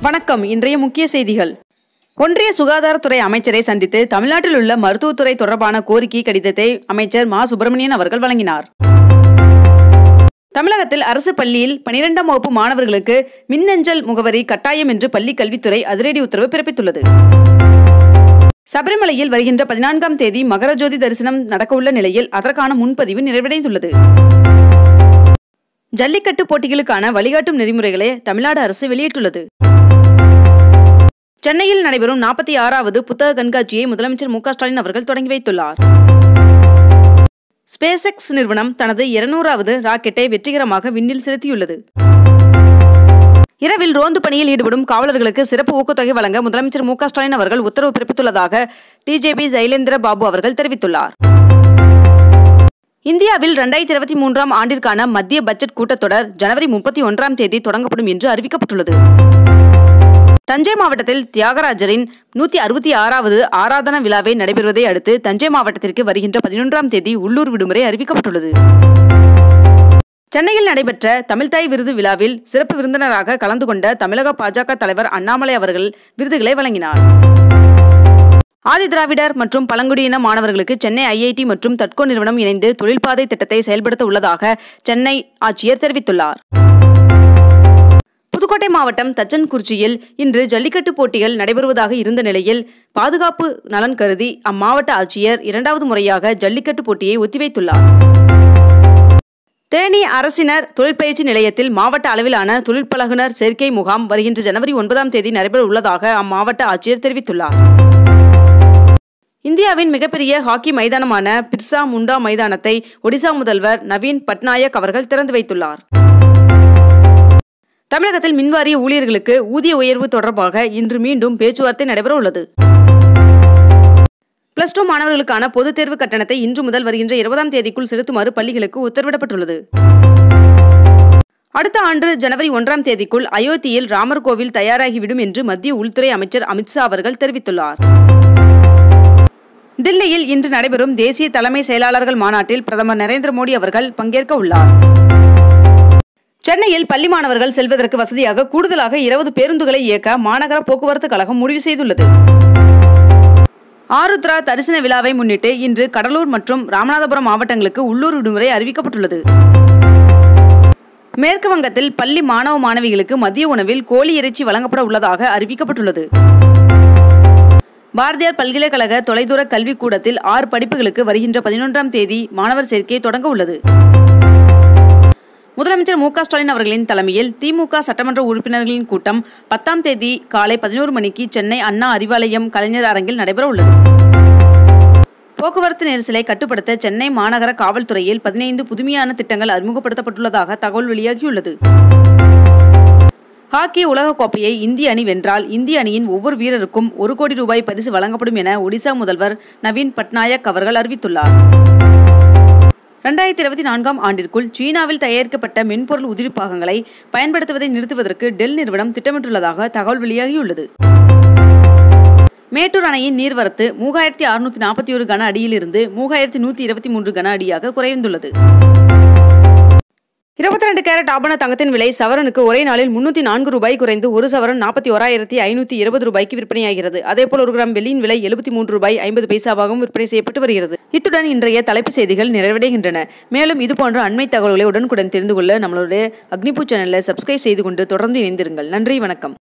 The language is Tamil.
வணக்கம் இன்றைய முக்கிய செய்திகள் ஒன்றிய சுகாதாரத்துறை அமைச்சரை சந்தித்து தமிழ்நாட்டில் உள்ள மருத்துவத்துறை தொடர்பான கோரிக்கை கடிதத்தை அமைச்சர் மா சுப்பிரமணியன் அவர்கள் வழங்கினார் தமிழகத்தில் அரசு பள்ளியில் பனிரெண்டாம் வகுப்பு மாணவர்களுக்கு மின்னஞ்சல் முகவரி கட்டாயம் என்று பள்ளிக் கல்வித்துறை அதிரடி உத்தரவு பிறப்பித்துள்ளது சபரிமலையில் வருகின்ற பதினான்காம் தேதி மகரஜோதி தரிசனம் நடக்கவுள்ள நிலையில் அதற்கான முன்பதிவு நிறைவடைந்துள்ளது ஜல்லிக்கட்டு போட்டிகளுக்கான வழிகாட்டும் நெறிமுறைகளை தமிழ்நாடு அரசு வெளியிட்டுள்ளது சென்னையில் நடைபெறும் நாற்பத்தி ஆறாவது புத்தக கண்காட்சியை முதலமைச்சர் மு க ஸ்டாலின் அவர்கள் தொடங்கி வைத்துள்ளார் ஸ்பேஸ் எக்ஸ் நிறுவனம் தனது இருநூறாவது ராக்கெட்டை வெற்றிகரமாக விண்ணில் செலுத்தியுள்ளது இரவில் ரோந்து பணியில் ஈடுபடும் காவலர்களுக்கு சிறப்பு ஊக்கத்தொகை வழங்க முதலமைச்சர் மு க ஸ்டாலின் அவர்கள் உத்தரவு பிறப்பித்துள்ளதாக டிஜேபி சைலேந்திர பாபு அவர்கள் தெரிவித்துள்ளார் இந்தியாவில் இரண்டாயிரத்தி இருபத்தி மூன்றாம் ஆண்டிற்கான மத்திய பட்ஜெட் கூட்டத்தொடர் ஜனவரி முப்பத்தி ஒன்றாம் தேதி தொடங்கப்படும் என்று அறிவிக்கப்பட்டுள்ளது தஞ்சை மாவட்டத்தில் தியாகராஜரின் நூத்தி அறுபத்தி ஆறாவது ஆராதனா விழாவை நடைபெறுவதை அடுத்து தஞ்சை மாவட்டத்திற்கு வருகின்ற பதினொன்றாம் தேதி உள்ளூர் விடுமுறை அறிவிக்கப்பட்டுள்ளது சென்னையில் நடைபெற்ற தமிழ்தாய் விருது விழாவில் சிறப்பு விருந்தினராக கலந்து கொண்ட தமிழக பாஜக தலைவர் அண்ணாமலை அவர்கள் விருதுகளை வழங்கினார் ஆதி திராவிடர் மற்றும் பழங்குடியின மாணவர்களுக்கு சென்னை ஐஐடி மற்றும் தட்கோ நிறுவனம் இணைந்து தொழில்பாதை திட்டத்தை செயல்படுத்த உள்ளதாக சென்னை ஆட்சியர் தெரிவித்துள்ளார் புதுக்கோட்டை மாவட்டம் தச்சன்குறிச்சியில் இன்று ஜல்லிக்கட்டு போட்டிகள் நடைபெறுவதாக இருந்த நிலையில் பாதுகாப்பு நலன் கருதி அம்மாவட்ட ஆட்சியர் இரண்டாவது முறையாக ஜல்லிக்கட்டு போட்டியை ஒத்திவைத்துள்ளார் தேனி அரசினர் தொழிற்பயிற்சி நிலையத்தில் மாவட்ட அளவிலான தொழிற்பழகுனர் சேர்க்கை முகாம் வருகின்ற ஜனவரி ஒன்பதாம் தேதி நடைபெற உள்ளதாக அம்மாவட்ட ஆட்சியர் தெரிவித்துள்ளார் இந்தியாவின் மிகப்பெரிய ஹாக்கி மைதானமான பிர்சா முண்டா மைதானத்தை ஒடிசா முதல்வர் நவீன் பட்நாயக் அவர்கள் திறந்து வைத்துள்ளார் தமிழகத்தில் மின்வாரிய ஊழியர்களுக்கு ஊதிய உயர்வு தொடர்பாக இன்று மீண்டும் பேச்சுவார்த்தை நடைபெற உள்ளது பிளஸ் டூ மாணவர்களுக்கான பொதுத் தேர்வு கட்டணத்தை இன்று முதல் வருகின்ற இருபதாம் தேதிக்குள் செலுத்துமாறு பள்ளிகளுக்கு உத்தரவிடப்பட்டுள்ளது அடுத்த ஆண்டு ஜனவரி ஒன்றாம் தேதிக்குள் அயோத்தியில் ராமர் கோவில் தயாராகிவிடும் என்று மத்திய உள்துறை அமைச்சர் அமித்ஷா அவர்கள் தெரிவித்துள்ளார் டில்லியில் இன்று நடைபெறும் தேசிய தலைமை செயலாளர்கள் மாநாட்டில் பிரதமர் நரேந்திர மோடி அவர்கள் பங்கேற்க உள்ளார் சென்னையில் பள்ளி மாணவர்கள் செல்வதற்கு வசதியாக கூடுதலாக இருபது பேருந்துகளை இயக்க மாநகர போக்குவரத்து கழகம் முடிவு செய்துள்ளது ஆருத்ரா தரிசன விழாவை முன்னிட்டு இன்று கடலூர் மற்றும் ராமநாதபுரம் மாவட்டங்களுக்கு உள்ளூர் விடுமுறை அறிவிக்கப்பட்டுள்ளது மேற்கு வங்கத்தில் பள்ளி மாணவ மாணவிகளுக்கு மதிய உணவில் கோழி இறைச்சி வழங்கப்பட உள்ளதாக அறிவிக்கப்பட்டுள்ளது பாரதியார் பல்கலைக்கழக தொலைதூர கல்விக் கூடத்தில் ஆறு படிப்புகளுக்கு வருகின்ற பதினொன்றாம் தேதி மாணவர் சேர்க்கை தொடங்க உள்ளது முதலமைச்சர் மு க ஸ்டாலின் அவர்களின் தலைமையில் திமுக சட்டமன்ற உறுப்பினர்களின் கூட்டம் பத்தாம் தேதி காலை பதினோரு மணிக்கு சென்னை அண்ணா அறிவாலயம் கலைஞர் அரங்கில் நடைபெற உள்ளது போக்குவரத்து நெரிசலை கட்டுப்படுத்த சென்னை மாநகர காவல்துறையில் பதினைந்து புதுமையான திட்டங்கள் அறிமுகப்படுத்தப்பட்டுள்ளதாக தகவல் வெளியாகியுள்ளது ஹாக்கி உலகக்கோப்பையை இந்திய அணி வென்றால் இந்திய அணியின் ஒவ்வொரு வீரருக்கும் ஒரு கோடி ரூபாய் பரிசு வழங்கப்படும் என ஒடிசா முதல்வர் நவீன் பட்நாயக் அவர்கள் அறிவித்துள்ளார் ரெண்டாயிரத்தி இருபத்தி நான்காம் ஆண்டிற்குள் சீனாவில் தயாரிக்கப்பட்ட மென்பொருள் உதிரி பாகங்களை பயன்படுத்துவதை நிறுத்துவதற்கு டெல் நிறுவனம் திட்டமிட்டுள்ளதாக தகவல் வெளியாகியுள்ளது மேட்டூர் அணையின் நீர்வரத்து மூவாயிரத்தி அறுநூத்தி நாற்பத்தி ஒரு கன அடியிலிருந்து மூவாயிரத்தி நூற்றி இருபத்தி மூன்று கன அடியாக குறைந்துள்ளது இருபத்தி ரெண்டு கேரட் ஆபண தங்கத்தின் விலை சவரனுக்கு ஒரே நாளில் முன்னூற்றி நான்கு ரூபாய் குறைந்து ஒரு சவரன் நாற்பத்தி ஓராயிரத்தி ஐநூற்றி இருபது ரூபாய்க்கு விற்பனையாகிறது அதேபோல் ஒரு கிராம் வெள்ளியின் விலை எழுபத்தி மூன்று ரூபாய் ஐம்பது பைசாவாகவும் விற்பனை செய்யப்பட்டு வருகிறது இத்துடன் இன்றைய தலைப்புச் செய்திகள் நிறைவடைகின்றன மேலும் இதுபோன்ற அண்மை தகவல்களை உடனுக்குடன் தெரிந்து கொள்ள நம்மளுடைய அக்னிபூ சேனலை சப்ஸ்கிரைப் செய்து கொண்டு தொடர்ந்து இணைந்திருங்கள் நன்றி வணக்கம்